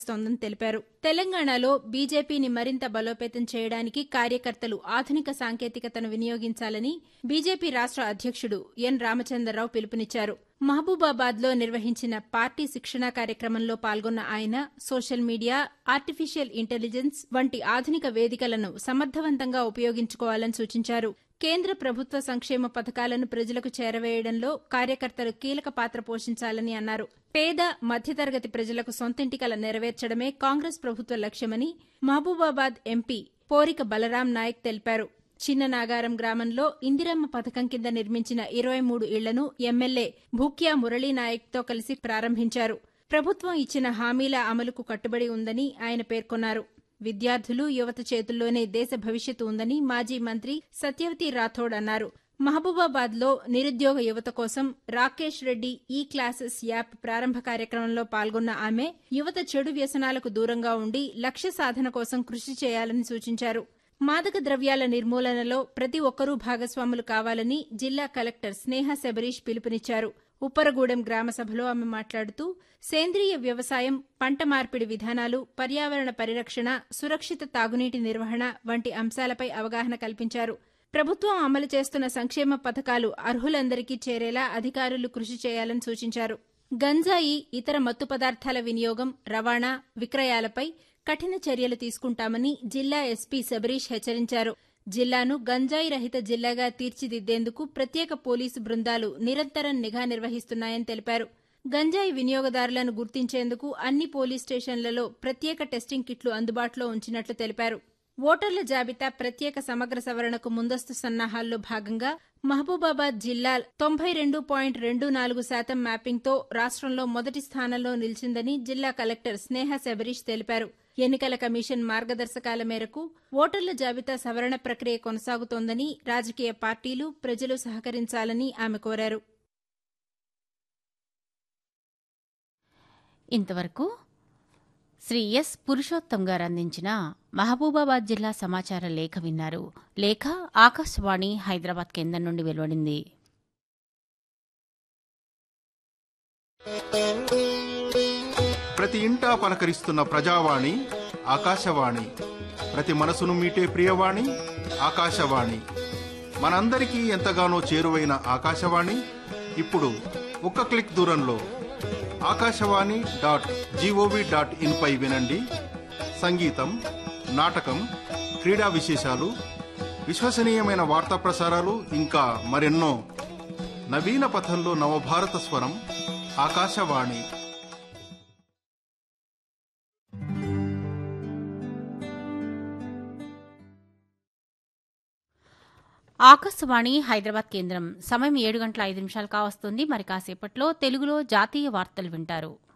చేస్తోందని తెలిపారు తెలంగాణలో బీజేపీని మరింత బలోపేతం చేయడానికి కార్యకర్తలు ఆధునిక సాంకేతికతను వినియోగించాలని బీజేపీ రాష్ట అధ్యక్షుడు ఎన్ రామచంద్రరావు పిలుపునిచ్చారు మహబూబాబాద్లో నిర్వహించిన పార్టీ శిక్షణా కార్యక్రమంలో పాల్గొన్న ఆయన సోషల్ మీడియా ఆర్టిఫిషియల్ ఇంటెలిజెన్స్ వంటి ఆధునిక వేదికలను సమర్థవంతంగా ఉపయోగించుకోవాలని సూచించారు కేంద్ర ప్రభుత్వ సంక్షేమ పథకాలను ప్రజలకు చేరవేయడంలో కార్యకర్తలు కీలక పాత్ర పోషించాలని అన్నారు పేద మధ్యతరగతి ప్రజలకు సొంతింటి కల నెరవేర్చడమే కాంగ్రెస్ ప్రభుత్వ లక్ష్యమని మహబూబాబాద్ ఎంపీ పోరిక బలరాం నాయక్ తెలిపారు చిన్న నాగారం గ్రామంలో ఇందిరమ్మ పథకం కింద నిర్మించిన ఇరవై మూడు ఇళ్లను ఎమ్మెల్యే భూక్యా మురళీనాయక్తో కలిసి ప్రారంభించారు ప్రభుత్వం ఇచ్చిన హామీల అమలుకు కట్టుబడి ఉందని ఆయన పేర్కొన్నారు విద్యార్థులు యువత చేతుల్లోనే దేశ భవిష్యత్తు ఉందని మాజీ మంత్రి సత్యవతి రాథోడ్ అన్నారు మహబూబాబాద్ లో నిరుద్యోగ యువత కోసం రాకేష్ రెడ్డి ఈ క్లాసెస్ యాప్ ప్రారంభ కార్యక్రమంలో పాల్గొన్న ఆమె యువత చెడు వ్యసనాలకు దూరంగా ఉండి లక్ష్య సాధన కోసం కృషి చేయాలని సూచించారు మాదక ద్రవ్యాల నిర్మూలనలో ప్రతి ఒక్కరూ భాగస్వాములు కావాలని జిల్లా కలెక్టర్ స్నేహ శబరీష్ పిలుపునిచ్చారు ఉప్పరగూడెం గ్రామ సభలో ఆమె మాట్లాడుతూ సేంద్రియ వ్యవసాయం పంట మార్పిడి విధానాలు పర్యావరణ పరిరక్షణ సురక్షిత తాగునీటి నిర్వహణ వంటి అంశాలపై అవగాహన కల్పించారు ప్రభుత్వం అమలు చేస్తున్న సంక్షేమ పథకాలు అర్హులందరికీ చేరేలా అధికారులు కృషి చేయాలని సూచించారు గంజాయి ఇతర మత్తు పదార్థాల వినియోగం రవాణా విక్రయాలపై కఠిన చర్యలు తీసుకుంటామని జిల్లా ఎస్పీ శబరీష్ హెచ్చరించారు జిల్లాను గంజాయి రహిత జిల్లాగా తీర్చిదిద్దేందుకు ప్రత్యేక పోలీసు బృందాలు నిరంతరం నిఘా నిర్వహిస్తున్నాయని తెలిపారు గంజాయి వినియోగదారులను గుర్తించేందుకు అన్ని పోలీస్ స్టేషన్లలో ప్రత్యేక టెస్టింగ్ కిట్లు అందుబాటులో ఉంచినట్లు తెలిపారు ఓటర్ల జాబితా ప్రత్యేక సమగ్ర సవరణకు ముందస్తు సన్నాహాల్లో భాగంగా మహబూబాబాద్ జిల్లా తొంభై రెండు పాయింట్ రెండు నాలుగు శాతం మ్యాపింగ్తో రాష్ట్రంలో మొదటి స్థానంలో నిలిచిందని జిల్లా కలెక్టర్ స్నేహ శబరీష్ తెలిపారు ఎన్నికల కమిషన్ మార్గదర్శకాల మేరకు ఓటర్ల జాబితా సవరణ ప్రక్రియ కొనసాగుతోందని రాజకీయ పార్టీలు ప్రజలు సహకరించాలని ఆమె కోరారు ఇంతవరకు శ్రీ ఎస్ పురుషోత్తం గారు అందించిన మహబూబాబాద్ జిల్లా సమాచార లేఖ విన్నారు లేఖ ఆకాశవాణి హైదరాబాద్ కేంద్రం నుండి వెలువడింది ప్రతి ఇంటా పలకరిస్తున్న ప్రజావాణి ఆకాశవాణి ప్రతి మనసును మీటే ప్రియవాణి ఆకాశవాణి మనందరికీ ఎంతగానో చేరువైన ఆకాశవాణి ఇప్పుడు ఒక్క క్లిక్ దూరంలో Akashvani dot G O V dot in పై వినండి సంగీతం నాటకం క్రీడా విశేషాలు విశ్వసనీయమైన వార్తా ప్రసారాలు ఇంకా మరెన్నో నవీన పథంలో నవభారత స్వరం ఆకాశవాణి ఆకాశవాణి హైదరాబాద్ కేంద్రం సమయం ఏడు గంటల ఐదు నిమిషాలు కావస్తుంది మరి కాసేపట్లో తెలుగులో జాతీయ వార్తలు వింటారు